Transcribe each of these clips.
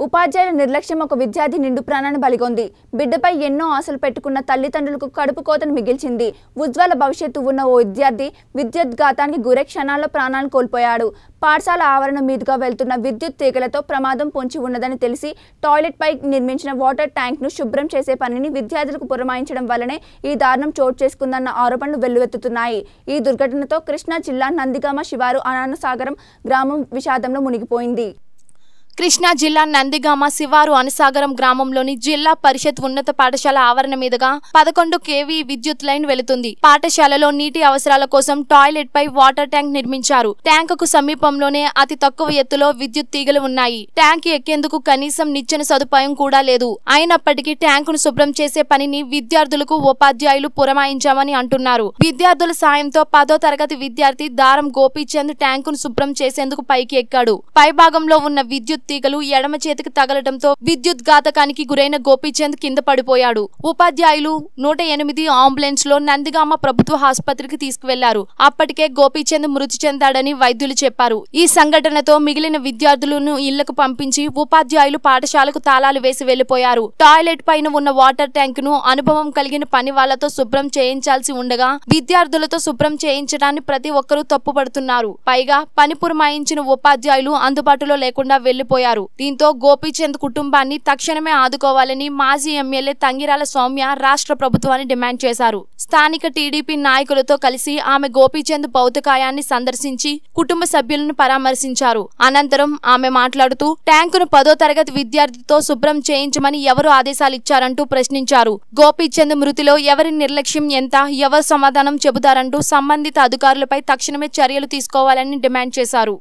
ఉపాధ్యాయుల నిర్లక్ష్యం ఒక విద్యార్థి నిండు ప్రాణాన్ని బలిగొంది బిడ్డపై ఎన్నో ఆశలు పెట్టుకున్న తల్లిదండ్రులకు కడుపు కోతను మిగిల్చింది ఉజ్వల భవిష్యత్తు ఉన్న ఓ విద్యార్థి విద్యుత్ ఘాతానికి గురై క్షణాల్లో ప్రాణాలను కోల్పోయాడు పాఠశాల ఆవరణ మీదుగా వెళ్తున్న విద్యుత్ తీగలతో ప్రమాదం పొంచి ఉన్నదని తెలిసి టాయిలెట్ పై నిర్మించిన వాటర్ ట్యాంక్ ను శుభ్రం చేసే పనిని విద్యార్థులకు పురమాయించడం వల్లనే ఈ దారుణం చోటు చేసుకుందన్న ఆరోపణలు వెల్లువెత్తుతున్నాయి ఈ దుర్ఘటనతో కృష్ణా జిల్లా నందిగామ శివారు అనానసాగరం గ్రామం విషాదంలో మునిగిపోయింది కృష్ణా జిల్లా నందిగామ శివారు అనసాగరం గ్రామంలోని జిల్లా పరిషత్ ఉన్నత పాఠశాల ఆవరణ మీదుగా పదకొండు కేవీ విద్యుత్ లైన్ వెళుతుంది పాఠశాలలో నీటి అవసరాల కోసం టాయిలెట్ పై వాటర్ ట్యాంక్ నిర్మించారు ట్యాంకుకు సమీపంలోనే అతి తక్కువ ఎత్తులో విద్యుత్ తీగలు ఉన్నాయి ట్యాంక్ ఎక్కేందుకు కనీసం నిచ్చెన సదుపాయం కూడా లేదు అయినప్పటికీ ట్యాంకును శుభ్రం చేసే పనిని విద్యార్థులకు ఉపాధ్యాయులు పురమాయించామని అంటున్నారు విద్యార్థుల సాయంతో పదో తరగతి విద్యార్థి దారం గోపీచంద్ ట్యాంకును శుభ్రం చేసేందుకు పైకి ఎక్కాడు పైభాగంలో ఉన్న విద్యుత్ తీగలు ఎడమ చేతికి తగలటంతో విద్యుత్ ఘాతకానికి గురైన గోపీచంద్ కింద పడిపోయాడు ఉపాధ్యాయులు నూట ఎనిమిది అంబులెన్స్ లో నందిగామ ప్రభుత్వ ఆసుపత్రికి తీసుకువెళ్లారు అప్పటికే గోపీచంద్ మృతి చెందాడని వైద్యులు చెప్పారు ఈ సంఘటనతో మిగిలిన విద్యార్థులను ఇళ్లకు పంపించి ఉపాధ్యాయులు పాఠశాలకు తాళాలు వేసి వెళ్లిపోయారు టాయిలెట్ పైన ఉన్న వాటర్ ట్యాంక్ ను అనుభవం కలిగిన పని వాళ్లతో శుభ్రం చేయించాల్సి ఉండగా విద్యార్థులతో శుభ్రం చేయించడాన్ని ప్రతి ఒక్కరూ తప్పుపడుతున్నారు పైగా పని పురమాయించిన ఉపాధ్యాయులు అందుబాటులో లేకుండా వెళ్లిపోయారు దీంతో గోపీచంద్ కుటుంబాన్ని తక్షణమే ఆదుకోవాలని మాజీ ఎమ్మెల్యే తంగిరాల సౌమ్య రాష్ట్ర ప్రభుత్వాన్ని డిమాండ్ చేశారు స్థానిక టీడీపీ నాయకులతో కలిసి ఆమె గోపీచంద్ భౌతికాయాన్ని సందర్శించి కుటుంబ సభ్యులను పరామర్శించారు అనంతరం ఆమె మాట్లాడుతూ ట్యాంకును పదో తరగతి విద్యార్థితో శుభ్రం చేయించమని ఎవరు ఆదేశాలు ఇచ్చారంటూ ప్రశ్నించారు గోపీచంద్ మృతిలో ఎవరి నిర్లక్ష్యం ఎంత ఎవరు సమాధానం చెబుతారంటూ సంబంధిత అధికారులపై తక్షణమే చర్యలు తీసుకోవాలని డిమాండ్ చేశారు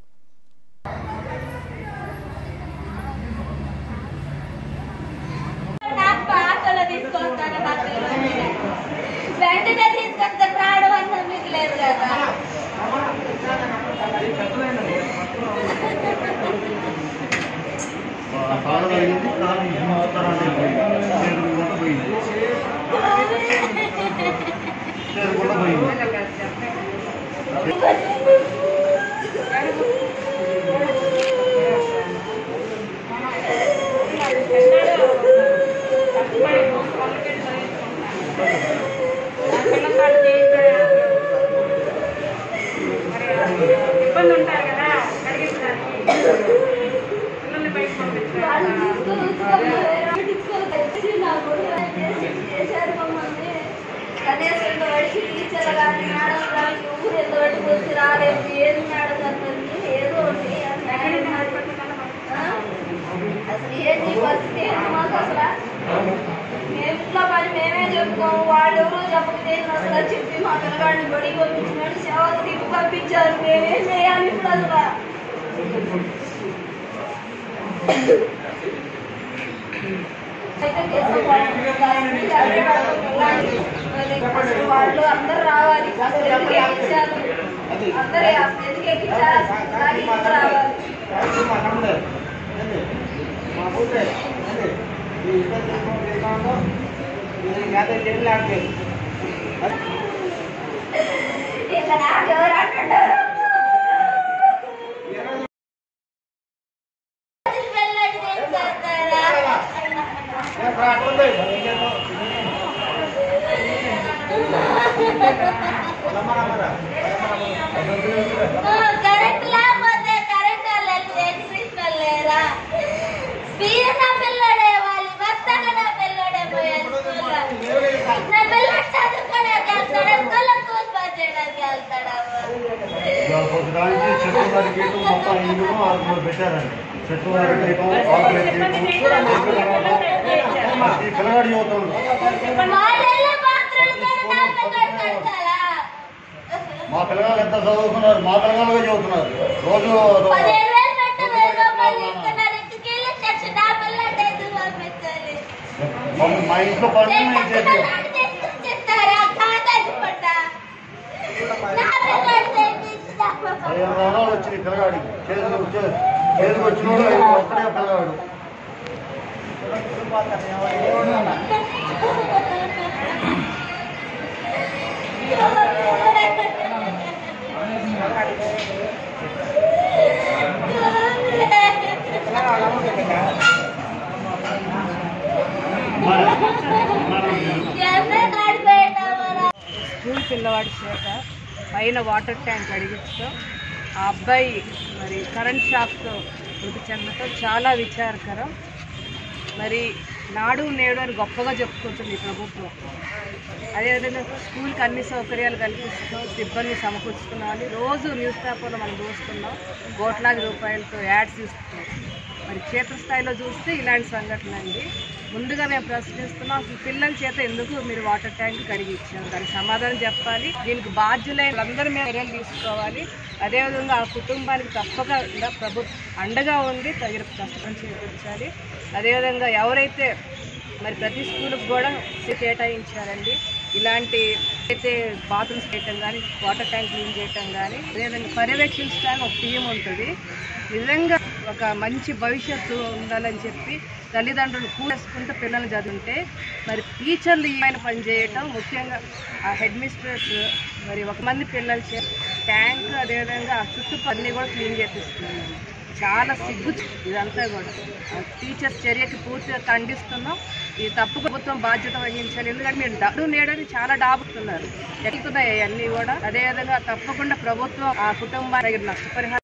నాకు ఆటోలో తీసుకొస్తాను నాకు తెలియదు. వెంటనే తీసుకొస్తే ప్రాణం అంతా మీకు లేదు కదా కాలు తగిలింది కాలు అవతరానికి పోయింది చేతులు కూడా పోయింది చేతులు కూడా పోయింది ఇబ్బంది ఉంటారు కదా కలిగించడానికి పిల్లల్ని బయటకు పంపించారు కనీసం వాడికి టీచర్ కానీ మేడం కానీ ఊరు ఎంత వాడికి వచ్చి రాలేదు ఏది మేడం అతనికి ఏదో ఒకటి ఆ? అసలు ఏంటి ఈ పరిస్థితి ఏంటి మాకు అసలు మేము ఇంట్లో పని మేమే చెప్పుకోము వాళ్ళు ఎవరో చెప్పకపోతే అసలు చెప్పి మా పిల్లగాడిని బడి పంపించినట్టు సేవలు తిప్పి పంపించారు మేమేం చేయాలి ఇప్పుడు అసలు అయితే కేసు అసలు వాళ్ళు అందరూ రావాలి అసలు ఎందుకు ఎక్కించారు అందరూ అసలు ఎందుకు ఎక్కించారు అసలు నాకు ఇంటికి రావాలి ఇంకా నాకు ఎవరు అంటున్నారు వెళ్ళండి తీసుకొస్తారా కరెంట్ లేకపోతే కరెంట్ వాళ్ళు ఎలక్ట్రిసిటీ లేరా వీరు నా పిల్లడే వాళ్ళు వస్తాక నా పిల్లడే పోయారు స్కూల్లో నా పిల్లడు చదువుకోవడానికి వెళ్తాడా స్కూల్లో కూలి పని చేయడానికి వెళ్తాడా దానికి చెట్టు నరికేయటం మొత్తం ఇల్లు ఆరు పెట్టారండి చెట్టు నరికేయటం ఆకులు ఎత్తేయటం ఈ పిల్లగాడు చదువుతాడు వాళ్ళు వెళ్ళే పాత్రలతో నా పిల్లడు కడతారా మా పిల్లగాళ్ళు ఎంత చదువుతున్నారు మా పిల్లగాళ్ళుగా చదువుతున్నారు రోజు పదిహేను వేలు పెట్టి వెయ్యి రూపాయలు ఇస్తున్నారు ఇంటికి వెళ్ళి చచ్చి నా పిల్లడు ఎందుకు పంపించాలి మా- మా ఇంట్లో పనులు మేము చేసాం ఐదు రణాలు వచ్చినాయి పిల్లగాడికి చేతులు చేతికి వచ్చినోడు ఒక్కడే పిల్లగాడు Thank you. పిల్లవాడి చేత పైన వాటర్ ట్యాంక్ అడిగించడం ఆ అబ్బాయి మరి కరెంట్ షాక్తో మృతి చెందటం చాలా విచారకరం మరి నాడు నేడు అని గొప్పగా చెప్పుకుంటుంది ఈ ప్రభుత్వం అదేవిధంగా స్కూల్కి అన్ని సౌకర్యాలు కల్పిస్తున్నాం సిబ్బంది సమకూర్చుతున్నామని రోజు న్యూస్ పేపర్లో మనం చూస్తున్నాం కోట్లాది రూపాయలతో యాడ్స్ ఇస్తున్నాం మరి క్షేత్రస్థాయిలో చూస్తే ఇలాంటి సంఘటన అండి ముందుగా మేము ప్రశ్నిస్తున్నాం అసలు పిల్లల చేత ఎందుకు మీరు వాటర్ ట్యాంక్ కడిగి ఇచ్చారు దానికి సమాధానం చెప్పాలి దీనికి బాధ్యులైన అందరూ మేము చర్యలు తీసుకోవాలి అదేవిధంగా ఆ కుటుంబానికి తప్పకుండా ప్రభుత్వం అండగా ఉంది తగిన కష్టం చేకూర్చాలి అదేవిధంగా ఎవరైతే మరి ప్రతి స్కూల్కి కూడా కేటాయించారండి ఇలాంటి అయితే బాత్రూమ్స్ చేయటం కానీ వాటర్ ట్యాంక్ క్లీన్ చేయటం కానీ అదేవిధంగా పర్యవేక్షించడానికి ఒక టీం ఉంటుంది నిజంగా ఒక మంచి భవిష్యత్తు ఉండాలని చెప్పి తల్లిదండ్రులు కూడేసుకుంటూ పిల్లల్ని చదివితే మరి టీచర్లు ఏమైనా పని చేయటం ముఖ్యంగా ఆ హెడ్ మిస్ట్రెస్ మరి ఒక మంది పిల్లలు చే ట్యాంక్ అదేవిధంగా ఆ చుట్టుపక్కల అన్నీ కూడా క్లీన్ చేపిస్తున్నాం చాలా సిగ్గు ఇదంతా కూడా ఆ టీచర్స్ చర్యకి పూర్తిగా ఖండిస్తున్నాం ఈ తప్పు ప్రభుత్వం బాధ్యత వహించాలి ఎందుకంటే మీరు డబ్బు నేడని చాలా డాబుతున్నారు ఎక్కుతున్నాయి అవన్నీ కూడా అదేవిధంగా తప్పకుండా ప్రభుత్వం ఆ కుటుంబానికి నష్టపరిహారం